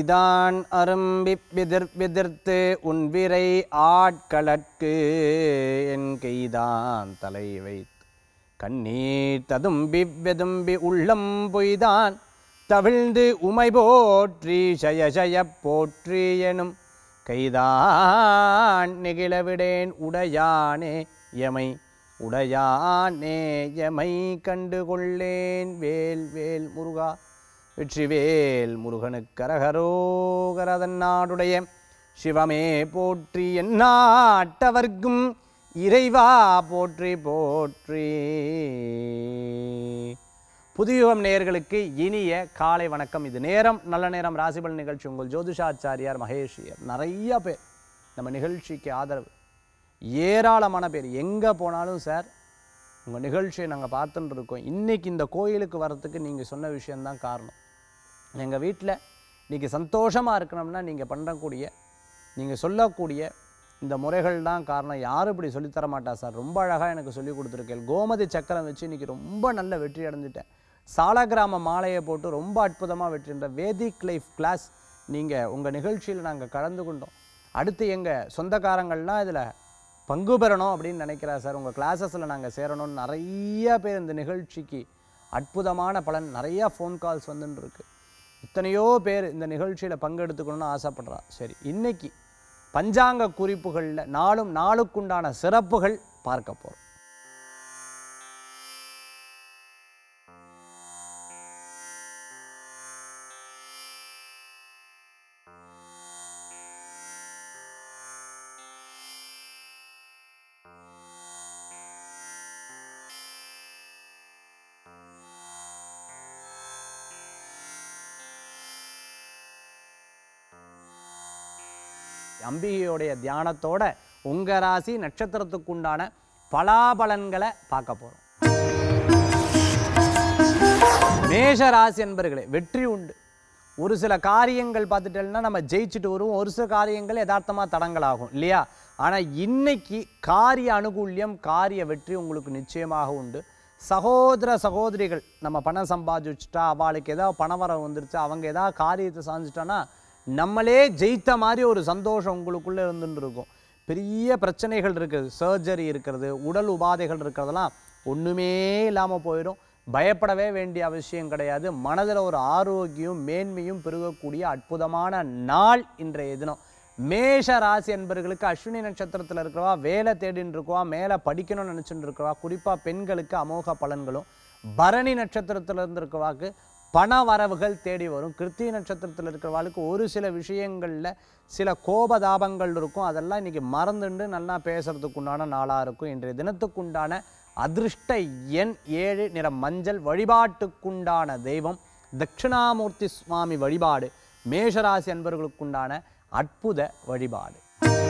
கைதான் அரும்பி விதிர் விதிர்த்து உன் விரை ஆட்களற்கு என் கைதான் தலை வைத்து கண்ணீர் ததும்பி வெதும்பி உள்ளம் பொய்தான் தவிழ்ந்து உமை போற்றி ஜய ஜய போற்றி எனும் கைதான் நெகிழவிடேன் உடையானே எமை உடையானே எமை கண்டு கொள்ளேன் வேல் வேல் முருகா வெற்றிவேல் முருகனுக்கு அரகரோகரதன் நாடுடைய சிவமே போற்றி எந்நாட்டவர்க்கும் இறைவா போற்றி போற்றி புதியுகம் நேயர்களுக்கு இனிய காலை வணக்கம் இது நேரம் நல்ல நேரம் ராசிபல் நிகழ்ச்சி உங்கள் ஜோதிஷாச்சாரியார் மகேஷியர் நிறைய பேர் நம்ம நிகழ்ச்சிக்கு ஆதரவு ஏராளமான பேர் எங்கே போனாலும் சார் உங்கள் நிகழ்ச்சியை நாங்கள் பார்த்துட்டு இருக்கோம் இன்றைக்கி இந்த கோயிலுக்கு வர்றதுக்கு நீங்கள் சொன்ன விஷயம்தான் காரணம் எங்கள் வீட்டில் இன்றைக்கி சந்தோஷமாக இருக்கணும்னா நீங்கள் பண்ணக்கூடிய நீங்கள் சொல்லக்கூடிய இந்த முறைகள் தான் காரணம் யாரும் இப்படி சொல்லித்தர மாட்டா சார் ரொம்ப அழகாக எனக்கு சொல்லி கொடுத்துருக்கேன் கோமதி சக்கரம் வச்சு இன்றைக்கி ரொம்ப நல்ல வெற்றி அடைஞ்சிட்டேன் சாலக்கிராம மாலையை போட்டு ரொம்ப அற்புதமாக வெற்றின்ற வேதிக் லைஃப் கிளாஸ் நீங்கள் உங்கள் நிகழ்ச்சியில் நாங்கள் கலந்து கொண்டோம் அடுத்து எங்கள் சொந்தக்காரங்கள்லாம் இதில் பங்கு பெறணும் அப்படின்னு நினைக்கிறா சார் உங்கள் கிளாஸஸில் நாங்கள் சேரணும்னு நிறைய பேர் இந்த நிகழ்ச்சிக்கு அற்புதமான பலன் நிறையா ஃபோன் கால்ஸ் வந்துன்னு இருக்கு இத்தனையோ பேர் இந்த நிகழ்ச்சியில் பங்கெடுத்துக்கணும்னு ஆசைப்படுறா சரி இன்னைக்கு பஞ்சாங்க குறிப்புகளில் நாளும் நாளுக்குண்டான சிறப்புகள் பார்க்க போகிறோம் அம்பிகையோடைய தியானத்தோட உங்க ராசி நட்சத்திரத்துக்குண்டான பலாபலன்களை பார்க்க போறோம் மேஷ ராசி என்பர்களே வெற்றி உண்டு ஒரு சில காரியங்கள் பார்த்துட்டேன்னா நம்ம ஜெயிச்சுட்டு வருவோம் ஒரு சில காரியங்கள் யதார்த்தமாக தடங்களாகும் இல்லையா ஆனால் இன்னைக்கு காரிய அனுகூல்யம் காரிய வெற்றி உங்களுக்கு நிச்சயமாக உண்டு சகோதர சகோதரிகள் நம்ம பணம் சம்பாதிச்சுட்டா அவளுக்கு ஏதாவது பணவரம் வந்துருச்சு அவங்க ஏதாவது காரியத்தை சாதிச்சிட்டான்னா நம்மளே ஜெயித்த மாதிரி ஒரு சந்தோஷம் உங்களுக்குள்ளே இருந்துட்டு இருக்கும் பெரிய பிரச்சனைகள் இருக்குது சர்ஜரி இருக்கிறது உடல் உபாதைகள் இருக்கிறதெல்லாம் ஒன்றுமே இல்லாமல் போயிடும் பயப்படவே வேண்டிய அவசியம் கிடையாது மனதில் ஒரு ஆரோக்கியம் மேன்மையும் பெருகக்கூடிய அற்புதமான நாள் இன்றைய தினம் மேஷ ராசி என்பர்களுக்கு அஸ்வினி நட்சத்திரத்தில் இருக்கிறவா வேலை தேடின்னு இருக்கவா மேலே படிக்கணும்னு நினச்சிட்டு இருக்கவா குறிப்பாக பெண்களுக்கு அமோக பலன்களும் பரணி நட்சத்திரத்தில் இருந்திருக்கவாக்கு பண வரவுகள் தேடி வரும் கிருத்திகை நட்சத்திரத்தில் இருக்கிறவாளுக்கு ஒரு சில விஷயங்களில் சில கோபதாபங்கள் இருக்கும் அதெல்லாம் இன்னைக்கு மறந்துண்டு நல்லா பேசுறதுக்கு உண்டான நாளாக இருக்கும் இன்றைய தினத்துக்குண்டான அதிர்ஷ்ட எண் ஏழு நிற மஞ்சள் வழிபாட்டுக்குண்டான தெய்வம் தட்சிணாமூர்த்தி சுவாமி வழிபாடு மேஷராசி அன்பர்களுக்குண்டான அற்புத வழிபாடு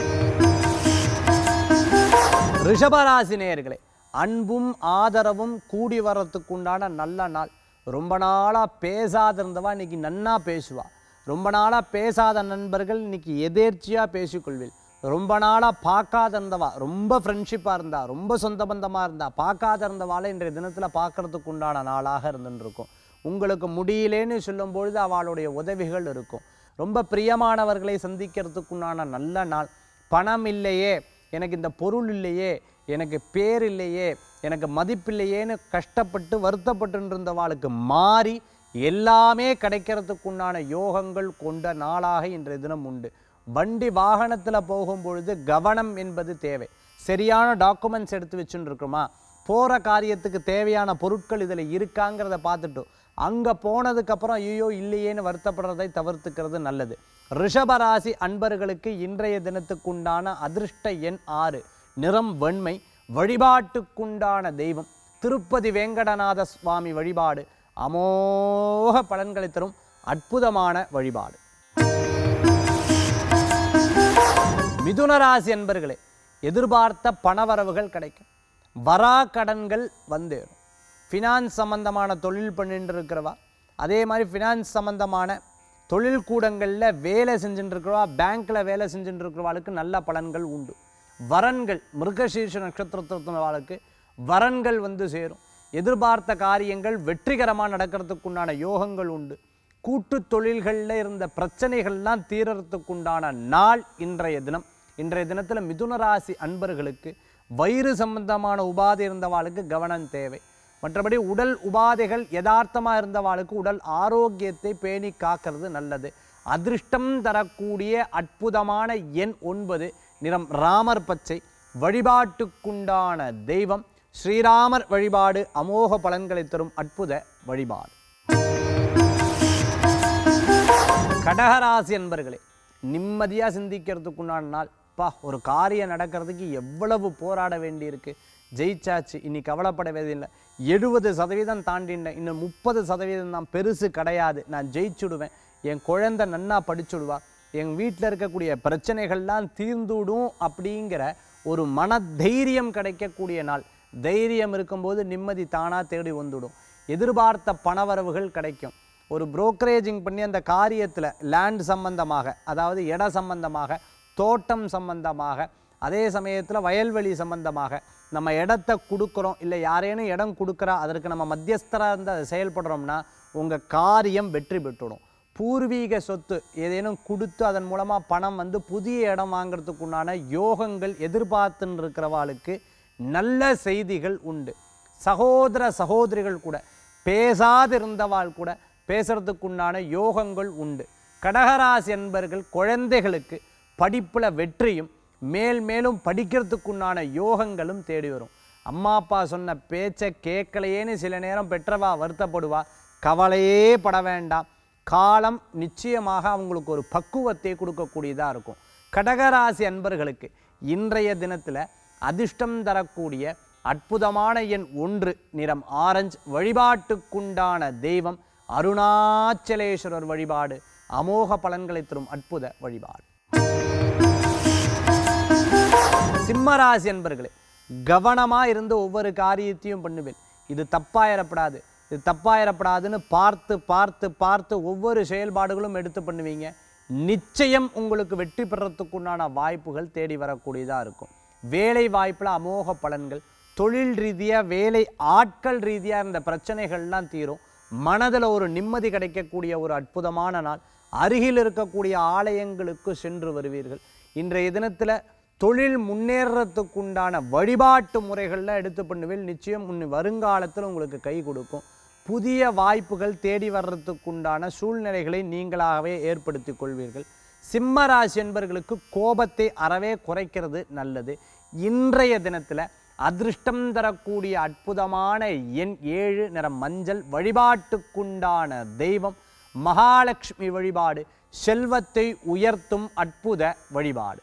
ரிஷபராசி நேயர்களே அன்பும் ஆதரவும் கூடி வர்றதுக்குண்டான நல்ல நாள் ரொம்ப நாளாக பேசாத இருந்தவா இன்னைக்கு நன்னா பேசுவா ரொம்ப நாளாக பேசாத நண்பர்கள் இன்னைக்கு எதேர்ச்சியாக பேசிக்கொள்வில் ரொம்ப நாளாக பார்க்காத இருந்தவா ரொம்ப ஃப்ரெண்ட்ஷிப்பாக இருந்தா ரொம்ப சொந்த பந்தமாக இருந்தா பார்க்காத இருந்தவாளை இன்றைய தினத்தில் பார்க்கறதுக்கு உண்டான நாளாக இருந்துட்டு இருக்கும் உங்களுக்கு முடியலேன்னு சொல்லும் பொழுது அவளுடைய உதவிகள் இருக்கும் ரொம்ப பிரியமானவர்களை சந்திக்கிறதுக்குண்டான நல்ல நாள் பணம் இல்லையே எனக்கு இந்த பொருள் இல்லையே எனக்கு பேர் இல்லையே எனக்கு மதிப்பில்லையேன்னு கஷ்டப்பட்டு வருத்தப்பட்டு இருந்தவாளுக்கு மாறி எல்லாமே கிடைக்கிறதுக்குண்டான யோகங்கள் கொண்ட நாளாக இன்றைய தினம் உண்டு வண்டி வாகனத்தில் போகும் பொழுது கவனம் என்பது தேவை சரியான டாக்குமெண்ட்ஸ் எடுத்து வச்சுன்னு இருக்கோமா போகிற காரியத்துக்கு தேவையான பொருட்கள் இதில் இருக்காங்கிறத பார்த்துட்டு அங்கே போனதுக்கப்புறம் ஐயோ இல்லையேன்னு வருத்தப்படுறதை தவிர்த்துக்கிறது நல்லது ரிஷபராசி அன்பர்களுக்கு இன்றைய தினத்துக்குண்டான அதிர்ஷ்ட எண் ஆறு நிறம் வெண்மை வழிபாட்டுக்குண்டான தெய்வம் திருப்பதி வேங்கடநாத சுவாமி வழிபாடு அமோக பலன்களை தரும் அற்புதமான வழிபாடு மிதுன ராசி அன்பர்களே எதிர்பார்த்த பணவரவுகள் கிடைக்கும் வரா கடன்கள் வந்தேறும் ஃபினான்ஸ் சம்பந்தமான தொழில் பண்ணிட்டு இருக்கிறவா அதே மாதிரி ஃபினான்ஸ் சம்பந்தமான தொழில் கூடங்களில் வேலை செஞ்சுட்டு இருக்கிறவா பேங்க்கில் வேலை செஞ்சுட்டு இருக்கிறவாளுக்கு நல்ல பலன்கள் உண்டு வரன்கள் மிருகசீர்ஷ நட்சத்திரத்தினவாளுக்கு வரன்கள் வந்து சேரும் எதிர்பார்த்த காரியங்கள் வெற்றிகரமாக நடக்கிறதுக்குண்டான யோகங்கள் உண்டு கூட்டு தொழில்களில் இருந்த பிரச்சனைகள்லாம் தீரறதுக்குண்டான நாள் இன்றைய தினம் இன்றைய தினத்தில் மிதுன ராசி அன்பர்களுக்கு வயிறு சம்பந்தமான உபாதை இருந்தவாளுக்கு கவனம் தேவை மற்றபடி உடல் உபாதைகள் யதார்த்தமாக இருந்தவாளுக்கு உடல் ஆரோக்கியத்தை பேணி காக்கிறது நல்லது அதிர்ஷ்டம் தரக்கூடிய அற்புதமான எண் ஒன்பது நிறம் ராமர் பச்சை வழிபாட்டுக்குண்டான தெய்வம் ஸ்ரீராமர் வழிபாடு அமோக பலன்களை தரும் அற்புத வழிபாடு கடகராசி என்பர்களே நிம்மதியாக சிந்திக்கிறதுக்குண்டான நாள் பா ஒரு காரியம் நடக்கிறதுக்கு எவ்வளவு போராட வேண்டியிருக்கு ஜெயிச்சாச்சு இனி கவலைப்பட வேண்டியதில்லை எழுபது சதவீதம் தாண்டினேன் இன்னும் முப்பது சதவீதம் தான் பெருசு கிடையாது நான் ஜெயிச்சுடுவேன் என் குழந்தை நன்னா படிச்சுடுவா என் வீட்டில் இருக்கக்கூடிய பிரச்சனைகள்லாம் தீர்ந்துடும் அப்படிங்கிற ஒரு மன தைரியம் கிடைக்கக்கூடிய நாள் தைரியம் இருக்கும்போது நிம்மதி தானாக தேடி வந்துடும் எதிர்பார்த்த பணவரவுகள் கிடைக்கும் ஒரு புரோக்கரேஜிங் பண்ணி அந்த காரியத்தில் லேண்ட் சம்பந்தமாக அதாவது இட சம்பந்தமாக தோட்டம் சம்பந்தமாக அதே சமயத்தில் வயல்வெளி சம்பந்தமாக நம்ம இடத்த கொடுக்குறோம் இல்லை யாரேனும் இடம் கொடுக்குறா அதற்கு நம்ம மத்தியஸ்தராக இருந்து அதை செயல்படுறோம்னா உங்கள் காரியம் வெற்றி பெற்றுடும் பூர்வீக சொத்து ஏதேனும் கொடுத்து அதன் மூலமாக பணம் வந்து புதிய இடம் வாங்குறதுக்கு உண்டான யோகங்கள் எதிர்பார்த்துன்னு இருக்கிறவாளுக்கு நல்ல செய்திகள் உண்டு சகோதர சகோதரிகள் கூட பேசாதிருந்தவாள் கூட பேசுறதுக்குண்டான யோகங்கள் உண்டு கடகராசி என்பர்கள் குழந்தைகளுக்கு படிப்பில் வெற்றியும் மேல் மேலும் படிக்கிறதுக்குண்டான யோகங்களும் தேடி வரும் அம்மா அப்பா சொன்ன பேச்சை கேட்கலையேன்னு சில நேரம் பெற்றவா வருத்தப்படுவா கவலையே பட வேண்டாம் காலம் நிச்சயமாக அவங்களுக்கு ஒரு பக்குவத்தை கொடுக்கக்கூடியதாக இருக்கும் கடகராசி அன்பர்களுக்கு இன்றைய தினத்தில் அதிர்ஷ்டம் தரக்கூடிய அற்புதமான எண் ஒன்று நிறம் ஆரஞ்சு வழிபாட்டுக்குண்டான தெய்வம் அருணாச்சலேஸ்வரர் வழிபாடு அமோக பலன்களை தரும் அற்புத வழிபாடு சிம்மராசி என்பர்களே கவனமாக இருந்து ஒவ்வொரு காரியத்தையும் பண்ணுவேன் இது தப்பாயிரப்படாது இது தப்பாயிரப்படாதுன்னு பார்த்து பார்த்து பார்த்து ஒவ்வொரு செயல்பாடுகளும் எடுத்து பண்ணுவீங்க நிச்சயம் உங்களுக்கு வெற்றி பெறத்துக்குண்டான வாய்ப்புகள் தேடி வரக்கூடியதாக இருக்கும் வேலை வாய்ப்பில் அமோக பலன்கள் தொழில் ரீதியாக வேலை ஆட்கள் ரீதியாக இருந்த பிரச்சனைகள்லாம் தீரும் மனதில் ஒரு நிம்மதி கிடைக்கக்கூடிய ஒரு அற்புதமான நாள் அருகில் இருக்கக்கூடிய ஆலயங்களுக்கு சென்று வருவீர்கள் இன்றைய தினத்தில் தொழில் முன்னேறத்துக்குண்டான வழிபாட்டு முறைகளில் எடுத்து பண்ணுவேன் நிச்சயம் முன் வருங்காலத்தில் உங்களுக்கு கை கொடுக்கும் புதிய வாய்ப்புகள் தேடி வர்றதுக்குண்டான சூழ்நிலைகளை நீங்களாகவே ஏற்படுத்தி கொள்வீர்கள் சிம்ம ராசி என்பவர்களுக்கு கோபத்தை அறவே குறைக்கிறது நல்லது இன்றைய தினத்தில் அதிர்ஷ்டம் தரக்கூடிய அற்புதமான எண் ஏழு நிறம் மஞ்சள் வழிபாட்டுக்குண்டான தெய்வம் மகாலட்சுமி வழிபாடு செல்வத்தை உயர்த்தும் அற்புத வழிபாடு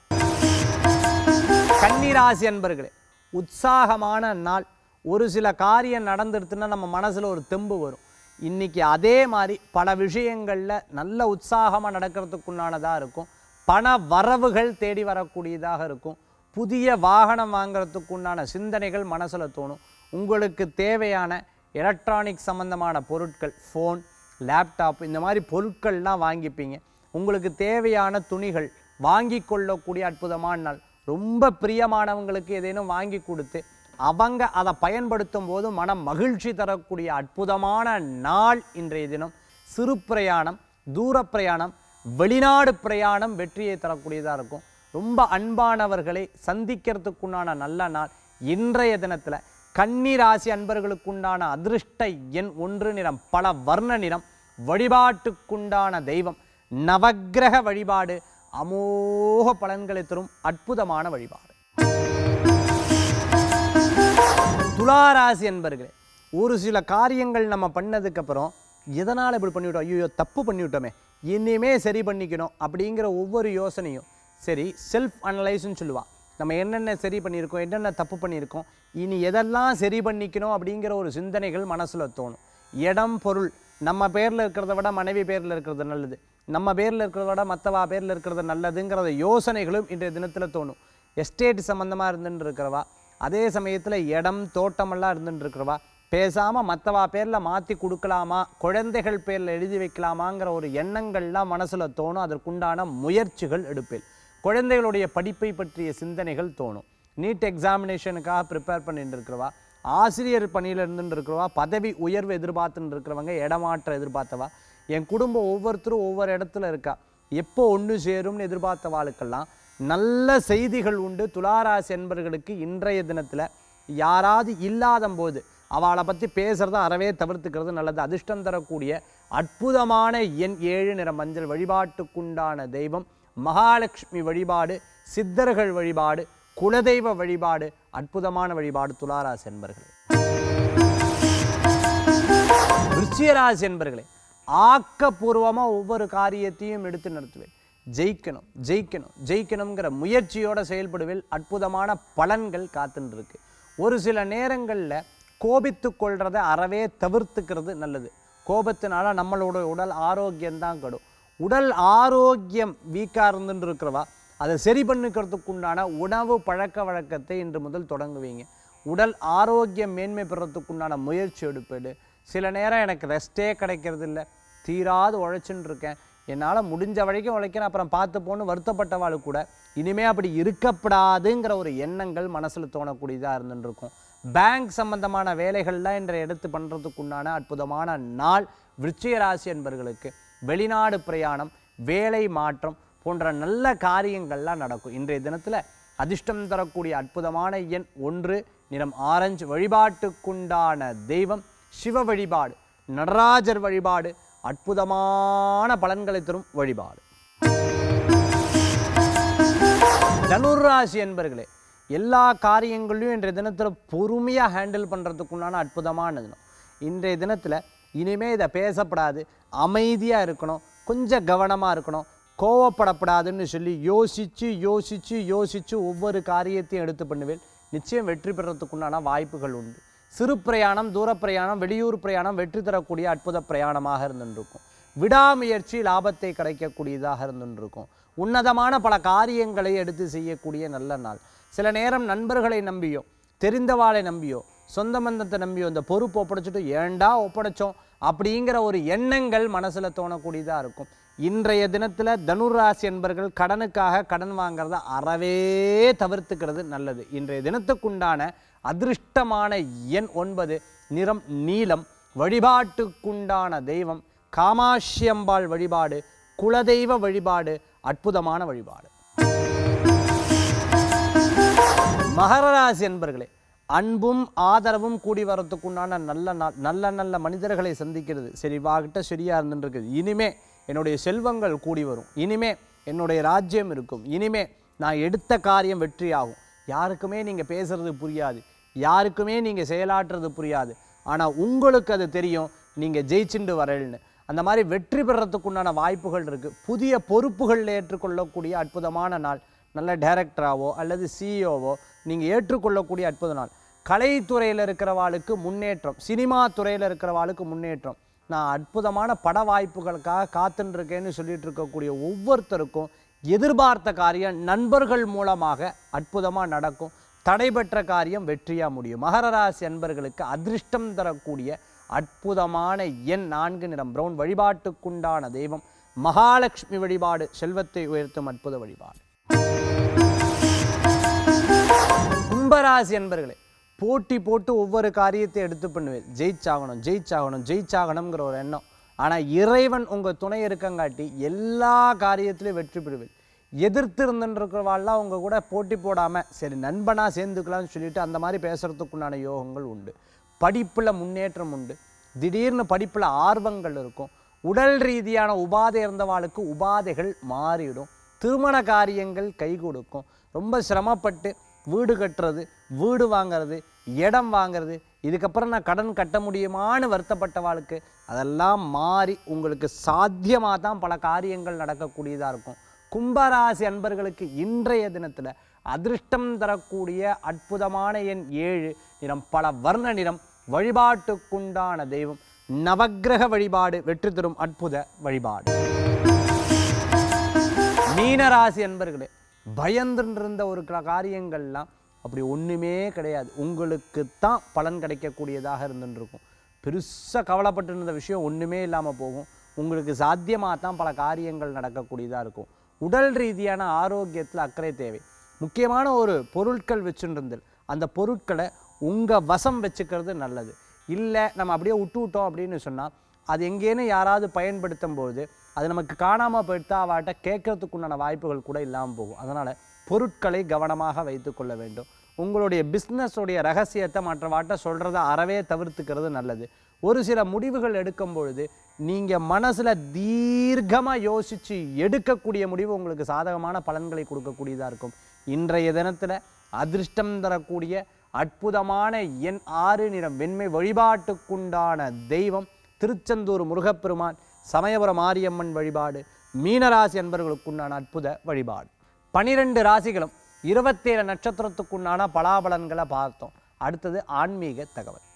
கன்னிராசி அன்பர்களே உற்சாகமான நாள் ஒரு சில காரியம் நடந்துடுத்துன்னா நம்ம மனசில் ஒரு தெம்பு வரும் இன்னைக்கு அதே மாதிரி பல விஷயங்களில் நல்ல உற்சாகமாக நடக்கிறதுக்குண்டானதாக இருக்கும் பண வரவுகள் தேடி வரக்கூடியதாக இருக்கும் புதிய வாகனம் வாங்குறதுக்குண்டான சிந்தனைகள் மனசில் தோணும் உங்களுக்கு தேவையான எலக்ட்ரானிக் சம்பந்தமான பொருட்கள் ஃபோன் லேப்டாப் இந்த மாதிரி பொருட்கள்லாம் வாங்கிப்பீங்க உங்களுக்கு தேவையான துணிகள் வாங்கி கொள்ளக்கூடிய அற்புதமான நாள் ரொம்ப பிரியமானவங்களுக்கு ஏதேனும் வாங்கி கொடுத்து அவங்க அதை பயன்படுத்தும் போது மனம் மகிழ்ச்சி தரக்கூடிய அற்புதமான நாள் இன்றைய தினம் சிறு பிரயாணம் தூர பிரயாணம் வெளிநாடு பிரயாணம் வெற்றியை தரக்கூடியதாக இருக்கும் ரொம்ப அன்பானவர்களை சந்திக்கிறதுக்குண்டான நல்ல நாள் இன்றைய தினத்தில் கன்னி ராசி அன்பர்களுக்குண்டான அதிர்ஷ்ட எண் ஒன்று நிறம் பல வர்ண நிறம் வழிபாட்டுக்குண்டான தெய்வம் நவக்கிரக வழிபாடு அமோக பலன்களை தரும் அற்புதமான வழிபாடு துளாராசி என்பர்களே ஒரு சில காரியங்கள் நம்ம பண்ணதுக்கப்புறம் எதனால் இப்படி பண்ணிவிட்டோம் ஐயோ தப்பு பண்ணிவிட்டோமே இனிமே சரி பண்ணிக்கணும் அப்படிங்கிற ஒவ்வொரு யோசனையும் சரி செல்ஃப் அனலைஸ்னு சொல்லுவா நம்ம என்னென்ன சரி பண்ணியிருக்கோம் என்னென்ன தப்பு பண்ணியிருக்கோம் இனி எதெல்லாம் சரி பண்ணிக்கணும் அப்படிங்கிற ஒரு சிந்தனைகள் மனசில் தோணும் இடம் பொருள் நம்ம பேரில் இருக்கிறத விட மனைவி பேரில் இருக்கிறது நல்லது நம்ம பேரில் இருக்கிறத விட மற்றவா பேரில் இருக்கிறது நல்லதுங்கிறத யோசனைகளும் இன்றைய தினத்தில் தோணும் எஸ்டேட் சம்மந்தமாக இருந்துட்டு இருக்கிறவா அதே சமயத்தில் இடம் தோட்டமெல்லாம் இருந்துட்டு இருக்கிறவா பேசாமல் மற்றவா பேரில் மாற்றி கொடுக்கலாமா குழந்தைகள் பேரில் எழுதி வைக்கலாமாங்கிற ஒரு எண்ணங்கள்லாம் மனசில் தோணும் அதற்குண்டான முயற்சிகள் எடுப்பேன் குழந்தைகளுடைய படிப்பை பற்றிய சிந்தனைகள் தோணும் நீட் எக்ஸாமினேஷனுக்காக ப்ரிப்பேர் பண்ணிட்டு இருக்கிறவா ஆசிரியர் பணியில் இருந்துட்டு இருக்கிறவா பதவி உயர்வு எதிர்பார்த்துட்டு இருக்கிறவங்க இடமாற்றம் எதிர்பார்த்தவா என் குடும்பம் ஒவ்வொருத்தரும் ஒவ்வொரு இடத்துல இருக்கா எப்போ ஒன்று சேரும்னு எதிர்பார்த்தவாளுக்கெல்லாம் நல்ல செய்திகள் உண்டு துளாராசி என்பர்களுக்கு இன்றைய தினத்தில் யாராவது இல்லாத போது அவளை பற்றி பேசுகிறத அறவே தவிர்த்துக்கிறது நல்லது அதிர்ஷ்டம் தரக்கூடிய அற்புதமான எண் ஏழு நிற மஞ்சள் வழிபாட்டுக்குண்டான தெய்வம் மகாலட்சுமி வழிபாடு சித்தர்கள் வழிபாடு குலதெய்வ வழிபாடு அற்புதமான வழிபாடு துளாராசி என்பர்களே விருச்சிகராசி என்பர்களே ஆக்கப்பூர்வமாக ஒவ்வொரு காரியத்தையும் எடுத்து நடத்துவேன் ஜெயிக்கணும் ஜெயிக்கணும் ஜெயிக்கணுங்கிற முயற்சியோட செயல்படுவேன் அற்புதமான பலன்கள் காத்துன்னு இருக்கு ஒரு சில நேரங்களில் கோபித்து கொள்றதை அறவே தவிர்த்துக்கிறது நல்லது கோபத்தினால நம்மளோட உடல் ஆரோக்கியம்தான் கெடும் உடல் ஆரோக்கியம் வீக்காக இருந்துட்டு இருக்கிறவா அதை சரி பண்ணிக்கிறதுக்கு உண்டான உணவு பழக்க வழக்கத்தை இன்று முதல் தொடங்குவீங்க உடல் ஆரோக்கியம் மேன்மை பெறத்துக்கு உண்டான முயற்சி எடுப்பேடு சில நேரம் எனக்கு ரெஸ்ட்டே கிடைக்கிறது இல்லை தீராது உழைச்சுன்னு இருக்கேன் என்னால் முடிஞ்ச வரைக்கும் உழைக்கிறேன் அப்புறம் பார்த்து போன்னு வருத்தப்பட்டவாள் கூட இனிமே அப்படி இருக்கப்படாதுங்கிற ஒரு எண்ணங்கள் மனசில் தோணக்கூடியதாக இருந்துட்டு இருக்கும் பேங்க் சம்பந்தமான வேலைகள்லாம் இன்றைய எடுத்து பண்ணுறதுக்கு உண்டான அற்புதமான நாள் விருச்சிக ராசி என்பர்களுக்கு வெளிநாடு பிரயாணம் வேலை மாற்றம் போன்ற நல்ல காரியங்கள்லாம் நடக்கும் இன்றைய தினத்தில் அதிர்ஷ்டம் தரக்கூடிய அற்புதமான எண் ஒன்று நிறம் ஆரஞ்சு வழிபாட்டுக்குண்டான தெய்வம் சிவ வழிபாடு நடராஜர் வழிபாடு அற்புதமான பலன்களை தரும் வழிபாடு தனுராசி என்பர்களே எல்லா காரியங்களையும் இன்றைய தினத்தில் பொறுமையாக ஹேண்டில் பண்ணுறதுக்குண்டான அற்புதமான தினம் இன்றைய தினத்தில் இனிமே இதை பேசப்படாது அமைதியாக இருக்கணும் கொஞ்சம் கவனமாக இருக்கணும் கோவப்படப்படாதுன்னு சொல்லி யோசித்து யோசித்து யோசித்து ஒவ்வொரு காரியத்தையும் எடுத்து பண்ணுவேன் நிச்சயம் வெற்றி பெறத்துக்குண்டான வாய்ப்புகள் உண்டு சிறு பிரயாணம் தூர பிரயாணம் வெளியூர் பிரயாணம் வெற்றி தரக்கூடிய அற்புத பிரயாணமாக இருந்துருக்கும் விடாமுயற்சி லாபத்தை கிடைக்கக்கூடியதாக இருந்துருக்கும் உன்னதமான பல காரியங்களை எடுத்து செய்யக்கூடிய நல்ல நாள் சில நேரம் நண்பர்களை நம்பியோ தெரிந்தவாளை நம்பியோ சொந்த பந்தத்தை நம்பியோ இந்த பொறுப்பு ஒப்படைச்சிட்டு ஏண்டா ஒப்படைச்சோம் அப்படிங்கிற ஒரு எண்ணங்கள் மனசில் தோணக்கூடியதாக இருக்கும் இன்றைய தினத்தில் தனுராசி என்பர்கள் கடனுக்காக கடன் வாங்குறத அறவே தவிர்த்துக்கிறது நல்லது இன்றைய தினத்துக்குண்டான அதிர்ஷ்டமான எண் ஒன்பது நிறம் நீலம் வழிபாட்டுக்குண்டான தெய்வம் காமாட்சியம்பாள் வழிபாடு குலதெய்வ வழிபாடு அற்புதமான வழிபாடு மகர ராசி என்பர்களே அன்பும் ஆதரவும் கூடி வரத்துக்குண்டான நல்ல நாள் நல்ல நல்ல மனிதர்களை சந்திக்கிறது சரி வாகிட்ட சரியா இருந்துட்டு இருக்குது இனிமே என்னுடைய செல்வங்கள் கூடி வரும் இனிமே என்னுடைய ராஜ்யம் இருக்கும் இனிமே நான் எடுத்த காரியம் வெற்றியாகும் யாருக்குமே நீங்கள் பேசுறது புரியாது யாருக்குமே நீங்கள் செயலாற்றுறது புரியாது ஆனால் உங்களுக்கு அது தெரியும் நீங்கள் ஜெயிச்சுண்டு வரல்னு அந்த மாதிரி வெற்றி பெறத்துக்குண்டான வாய்ப்புகள் இருக்குது புதிய பொறுப்புகள் ஏற்றுக்கொள்ளக்கூடிய அற்புதமான நாள் நல்ல டைரக்டராவோ அல்லது சிஇஓவோ நீங்கள் ஏற்றுக்கொள்ளக்கூடிய அற்புத நாள் கலைத்துறையில் இருக்கிறவாளுக்கு முன்னேற்றம் சினிமா துறையில் இருக்கிறவாளுக்கு முன்னேற்றம் நான் அற்புதமான பட வாய்ப்புகளுக்காக காத்துன்னு இருக்கேன்னு சொல்லிட்டு இருக்கக்கூடிய ஒவ்வொருத்தருக்கும் எதிர்பார்த்த காரியம் நண்பர்கள் மூலமாக அற்புதமாக நடக்கும் தடைபெற்ற காரியம் வெற்றியாக முடியும் மகர ராசி அன்பர்களுக்கு அதிர்ஷ்டம் தரக்கூடிய அற்புதமான எண் நான்கு நிறம் பிரவுன் வழிபாட்டுக்குண்டான தெய்வம் மகாலட்சுமி வழிபாடு செல்வத்தை உயர்த்தும் அற்புத வழிபாடு கும்பராசி என்பர்களே போட்டி போட்டு ஒவ்வொரு காரியத்தை எடுத்து பண்ணுவேன் ஜெயிச்சாகணும் ஜெயிச்சாகணும் ஜெயிச்சாகணுங்கிற ஒரு எண்ணம் ஆனால் இறைவன் உங்கள் துணை இருக்கங்காட்டி எல்லா காரியத்திலையும் வெற்றி பெறுவேன் எதிர்த்து இருந்துருக்கிறவாள்லாம் உங்கள் கூட போட்டி போடாமல் சரி நண்பனாக சேர்ந்துக்கலாம்னு சொல்லிட்டு அந்த மாதிரி பேசுகிறதுக்குண்டான யோகங்கள் உண்டு படிப்பில் முன்னேற்றம் உண்டு திடீர்னு படிப்பில் ஆர்வங்கள் இருக்கும் உடல் ரீதியான உபாதை இருந்தவாளுக்கு உபாதைகள் மாறிடும் திருமண காரியங்கள் கை கொடுக்கும் ரொம்ப சிரமப்பட்டு வீடு கட்டுறது வீடு வாங்குறது இடம் வாங்குறது இதுக்கப்புறம் நான் கடன் கட்ட முடியுமான்னு வருத்தப்பட்டவாளுக்கு அதெல்லாம் மாறி உங்களுக்கு சாத்தியமாக தான் பல காரியங்கள் நடக்கக்கூடியதாக இருக்கும் கும்பராசி அன்பர்களுக்கு இன்றைய தினத்தில் அதிர்ஷ்டம் தரக்கூடிய அற்புதமான எண் ஏழு நிறம் பல வர்ண நிறம் வழிபாட்டுக்குண்டான தெய்வம் நவக்கிரக வழிபாடு வெற்றி தரும் அற்புத வழிபாடு மீனராசி அன்பர்களே பயந்துன்னு இருந்த ஒரு கா- காரியங்கள்லாம் அப்படி ஒன்றுமே கிடையாது உங்களுக்கு தான் பலன் கிடைக்கக்கூடியதாக இருந்துருக்கும் பெருசாக கவலைப்பட்டு இருந்த விஷயம் ஒன்றுமே இல்லாமல் போகும் உங்களுக்கு சாத்தியமாக தான் பல காரியங்கள் நடக்கக்கூடியதாக இருக்கும் உடல் ரீதியான ஆரோக்கியத்தில் அக்கறை தேவை முக்கியமான ஒரு பொருட்கள் வச்சுருந்தல் அந்த பொருட்களை உங்கள் வசம் வச்சுக்கிறது நல்லது இல்லை நம்ம அப்படியே விட்டு விட்டோம் அப்படின்னு சொன்னால் அது எங்கேன்னு யாராவது பயன்படுத்தும் போது அது நமக்கு காணாமல் போயிட்டா அவாட்ட கேட்கறதுக்குண்டான வாய்ப்புகள் கூட இல்லாமல் போகும் அதனால் பொருட்களை கவனமாக வைத்துக்கொள்ள வேண்டும் உங்களுடைய பிஸ்னஸோடைய ரகசியத்தை மற்றவாட்ட சொல்கிறத அறவே தவிர்த்துக்கிறது நல்லது ஒரு சில முடிவுகள் எடுக்கும் பொழுது நீங்கள் மனசில் தீர்க்கமாக யோசித்து எடுக்கக்கூடிய முடிவு உங்களுக்கு சாதகமான பலன்களை கொடுக்கக்கூடியதாக இருக்கும் இன்றைய தினத்தில் அதிர்ஷ்டம் தரக்கூடிய அற்புதமான எண் ஆறு நிறம் வெண்மை வழிபாட்டுக்குண்டான தெய்வம் திருச்செந்தூர் முருகப்பெருமான் சமயபுரம் மாரியம்மன் வழிபாடு மீனராசி அன்பர்களுக்குண்டான அற்புத வழிபாடு பனிரெண்டு ராசிகளும் இருபத்தேழு நட்சத்திரத்துக்குண்டான பலாபலன்களை பார்த்தோம் அடுத்தது ஆன்மீக தகவல்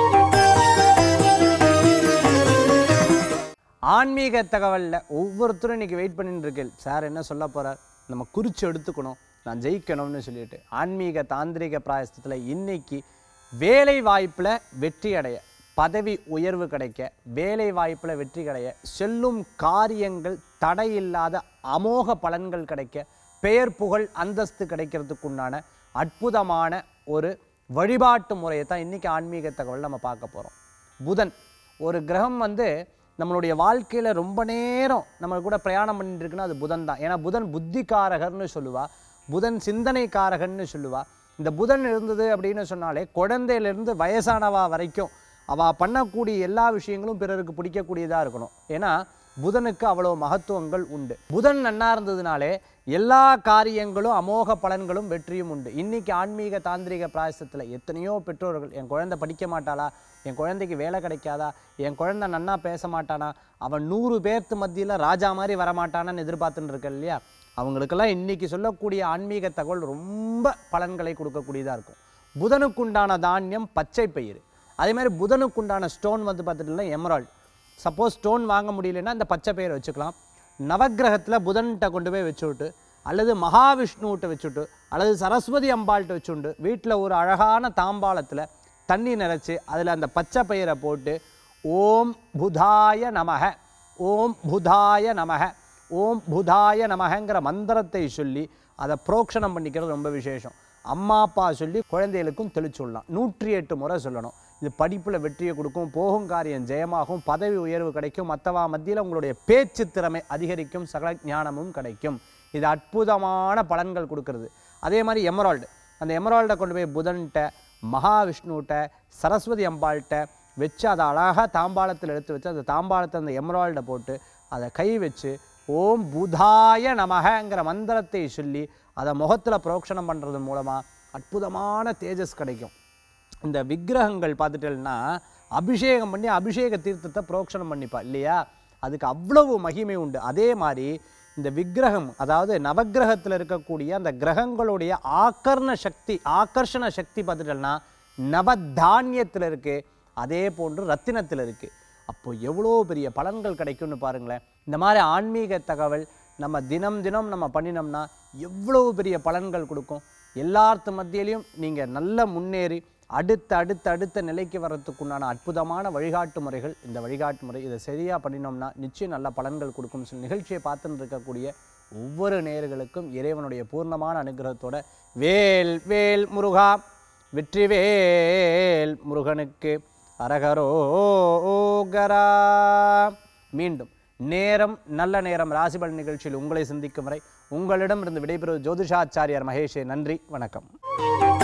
ஆன்மீக தகவலில் ஒவ்வொருத்தரும் இன்னைக்கு வெயிட் பண்ணிட்டு இருக்கேன் சார் என்ன சொல்ல போறார் நம்ம குறித்து எடுத்துக்கணும் நான் ஜெயிக்கணும்னு சொல்லிட்டு ஆன்மீக தாந்திரிக பிராயசத்தில் இன்னைக்கு வேலை வாய்ப்பில் வெற்றி அடைய பதவி உயர்வு கிடைக்க வேலை வாய்ப்பில் வெற்றி கிடைக்க செல்லும் காரியங்கள் தடையில்லாத அமோக பலன்கள் கிடைக்க பெயர் புகழ் அந்தஸ்து கிடைக்கிறதுக்குண்டான அற்புதமான ஒரு வழிபாட்டு முறையை தான் இன்றைக்கி ஆன்மீக தகவல் நம்ம பார்க்க போகிறோம் புதன் ஒரு கிரகம் வந்து நம்மளுடைய வாழ்க்கையில் ரொம்ப நேரம் நம்ம கூட பிரயாணம் பண்ணிட்டு இருக்குன்னா அது புதன் தான் ஏன்னா புதன் புத்திகாரகர்னு சொல்லுவா புதன் சிந்தனைக்காரகன்னு சொல்லுவா இந்த புதன் இருந்தது அப்படின்னு சொன்னாலே குழந்தையிலேருந்து வயசானவா வரைக்கும் அவள் பண்ணக்கூடிய எல்லா விஷயங்களும் பிறருக்கு பிடிக்கக்கூடியதாக இருக்கணும் ஏன்னா புதனுக்கு அவ்வளோ மகத்துவங்கள் உண்டு புதன் நன்னா இருந்ததுனாலே எல்லா காரியங்களும் அமோக பலன்களும் வெற்றியும் உண்டு இன்னைக்கு ஆன்மீக தாந்திரிக பிராயசத்தில் எத்தனையோ பெற்றோர்கள் என் குழந்தை படிக்க மாட்டாளா என் குழந்தைக்கு வேலை கிடைக்காதா என் குழந்தை நன்னா பேச மாட்டானா அவன் நூறு பேர்த்து மத்தியில் ராஜா மாதிரி வரமாட்டானான்னு எதிர்பார்த்துட்டு இருக்க இல்லையா அவங்களுக்கெல்லாம் இன்னைக்கு சொல்லக்கூடிய ஆன்மீக தகவல் ரொம்ப பலன்களை கொடுக்கக்கூடியதாக இருக்கும் புதனுக்குண்டான தானியம் பச்சை பயிறு அதே மாதிரி புதனுக்குண்டான ஸ்டோன் வந்து பார்த்துட்டுனா எமரால்டு சப்போஸ் ஸ்டோன் வாங்க முடியலன்னா இந்த பச்சை பயிரை வச்சுக்கலாம் நவக்கிரகத்தில் புதன்கிட்ட கொண்டு போய் வச்சுவிட்டு அல்லது மகாவிஷ்ணுவிட்ட வச்சுட்டு அல்லது சரஸ்வதி அம்பாள்கிட்ட வச்சுண்டு வீட்டில் ஒரு அழகான தாம்பாளத்தில் தண்ணி நிறச்சி அதில் அந்த பச்சை பயிரை போட்டு ஓம் புதாய நமக ஓம் புதாய நமக ஓம் புதாய நமகங்கிற மந்திரத்தை சொல்லி அதை புரோக்ஷணம் பண்ணிக்கிறது ரொம்ப விசேஷம் அம்மா அப்பா சொல்லி குழந்தைகளுக்கும் தெளிச்சு விடலாம் நூற்றி எட்டு முறை சொல்லணும் இது படிப்பில் வெற்றியை கொடுக்கும் போகும் காரியம் ஜெயமாகும் பதவி உயர்வு கிடைக்கும் மற்றவா மத்தியில் உங்களுடைய பேச்சு திறமை அதிகரிக்கும் சகல ஞானமும் கிடைக்கும் இது அற்புதமான பலன்கள் கொடுக்கறது அதே மாதிரி எமரால்டு அந்த எமரால்டை கொண்டு போய் புதன்கிட்ட மகாவிஷ்ணுகிட்ட சரஸ்வதி அம்பாள்கிட்ட வச்சு அதை அழகாக தாம்பாளத்தில் எடுத்து வச்சு அந்த தாம்பாளத்தை அந்த எமரால்டை போட்டு அதை கை வச்சு ஓம் புதாய நமகங்கிற மந்திரத்தை சொல்லி அதை முகத்தில் புரோக்ஷணம் பண்ணுறது மூலமாக அற்புதமான தேஜஸ் கிடைக்கும் இந்த விக்கிரகங்கள் பார்த்துட்டேன்னா அபிஷேகம் பண்ணி அபிஷேக தீர்த்தத்தை புரோக்ஷணம் பண்ணிப்பா இல்லையா அதுக்கு அவ்வளவு மகிமை உண்டு அதே மாதிரி இந்த விக்கிரகம் அதாவது நவக்கிரகத்தில் இருக்கக்கூடிய அந்த கிரகங்களுடைய ஆக்கர்ண சக்தி ஆக்கர்ஷண சக்தி பார்த்துட்டேன்னா நவதானியத்தில் இருக்குது அதே போன்று ரத்தினத்தில் இருக்குது அப்போ எவ்வளோ பெரிய பலன்கள் கிடைக்கும்னு பாருங்களேன் இந்த மாதிரி ஆன்மீக தகவல் நம்ம தினம் தினம் நம்ம பண்ணினோம்னா எவ்வளவு பெரிய பலன்கள் கொடுக்கும் எல்லார்த்து மத்தியிலையும் நீங்கள் நல்ல முன்னேறி அடுத்த அடுத்த அடுத்த நிலைக்கு வர்றதுக்குண்டான அற்புதமான வழிகாட்டு முறைகள் இந்த வழிகாட்டு முறை இதை சரியாக பண்ணினோம்னா நிச்சயம் நல்ல பலன்கள் கொடுக்கும் சில நிகழ்ச்சியை பார்த்துன்னு இருக்கக்கூடிய ஒவ்வொரு நேயர்களுக்கும் இறைவனுடைய பூர்ணமான அனுகிரகத்தோட வேல் வேல் முருகா வெற்றிவேல் முருகனுக்கு அரகரோகரா மீண்டும் நேரம் நல்ல நேரம் ராசிபலன் நிகழ்ச்சியில் உங்களை சந்திக்கும் வரை உங்களிடம் இருந்து விடைபெறுவது ஜோதிஷாச்சாரியார் மகேஷே நன்றி வணக்கம்